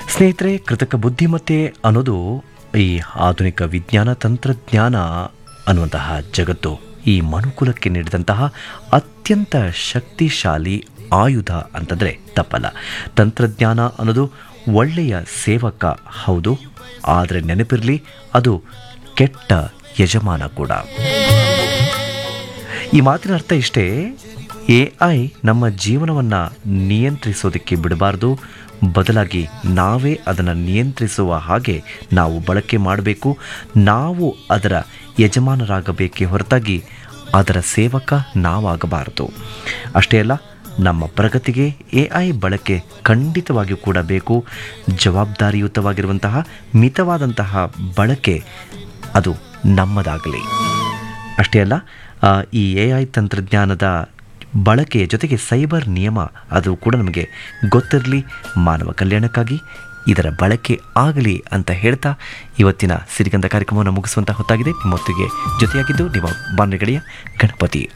ಸ್ನೇಹಿತರೆ ಕೃತಕ ಬುದ್ಧಿಮತ್ತೆ ಅನ್ನೋದು ಈ ಆಧುನಿಕ ವಿಜ್ಞಾನ ತಂತ್ರಜ್ಞಾನ ಅನ್ನುವಂತಹ ಜಗತ್ತು ಈ ಮನುಕುಲಕ್ಕೆ ನೀಡಿದಂತಹ ಅತ್ಯಂತ ಶಕ್ತಿಶಾಲಿ ಆಯುಧ ಅಂತಂದರೆ ತಪ್ಪಲ್ಲ ತಂತ್ರಜ್ಞಾನ ಅನ್ನೋದು ಒಳ್ಳೆಯ ಸೇವಕ ಹೌದು ಆದರೆ ನೆನಪಿರಲಿ ಅದು ಕೆಟ್ಟ ಯಜಮಾನ ಕೂಡ ಈ ಮಾತಿನ ಅರ್ಥ ಇಷ್ಟೇ ಎ ಐ ನಮ್ಮ ಜೀವನವನ್ನು ನಿಯಂತ್ರಿಸೋದಕ್ಕೆ ಬಿಡಬಾರ್ದು ಬದಲಾಗಿ ನಾವೇ ಅದನ್ನು ನಿಯಂತ್ರಿಸುವ ಹಾಗೆ ನಾವು ಬಳಕೆ ಮಾಡಬೇಕು ನಾವು ಅದರ ಯಜಮಾನರಾಗಬೇಕೇ ಹೊರತಾಗಿ ಅದರ ಸೇವಕ ನಾವಾಗಬಾರದು ಅಷ್ಟೇ ಅಲ್ಲ ನಮ್ಮ ಪ್ರಗತಿಗೆ ಎ ಐ ಬಳಕೆ ಖಂಡಿತವಾಗಿಯೂ ಕೂಡ ಬೇಕು ಜವಾಬ್ದಾರಿಯುತವಾಗಿರುವಂತಹ ಮಿತವಾದಂತಹ ಬಳಕೆ ಅದು ನಮ್ಮದಾಗಲಿ ಅಷ್ಟೇ ಅಲ್ಲ ಆ, ಈ ಎ ಐ ತಂತ್ರಜ್ಞಾನದ ಬಳಕೆಯ ಜೊತೆಗೆ ಸೈಬರ್ ನಿಯಮ ಅದು ಕೂಡ ನಮಗೆ ಗೊತ್ತಿರಲಿ ಮಾನವ ಕಲ್ಯಾಣಕ್ಕಾಗಿ ಇದರ ಬಳಕೆ ಆಗಲಿ ಅಂತ ಹೇಳ್ತಾ ಇವತ್ತಿನ ಸಿರಿಗಂಧ ಕಾರ್ಯಕ್ರಮವನ್ನು ಮುಗಿಸುವಂತ ಹೊತ್ತಾಗಿದೆ ನಿಮ್ಮೊತ್ತಿಗೆ ಜೊತೆಯಾಗಿದ್ದು ನಿಮ್ಮ ಬಾನುಲಿ ಗೆಳೆಯ ಗಣಪತಿ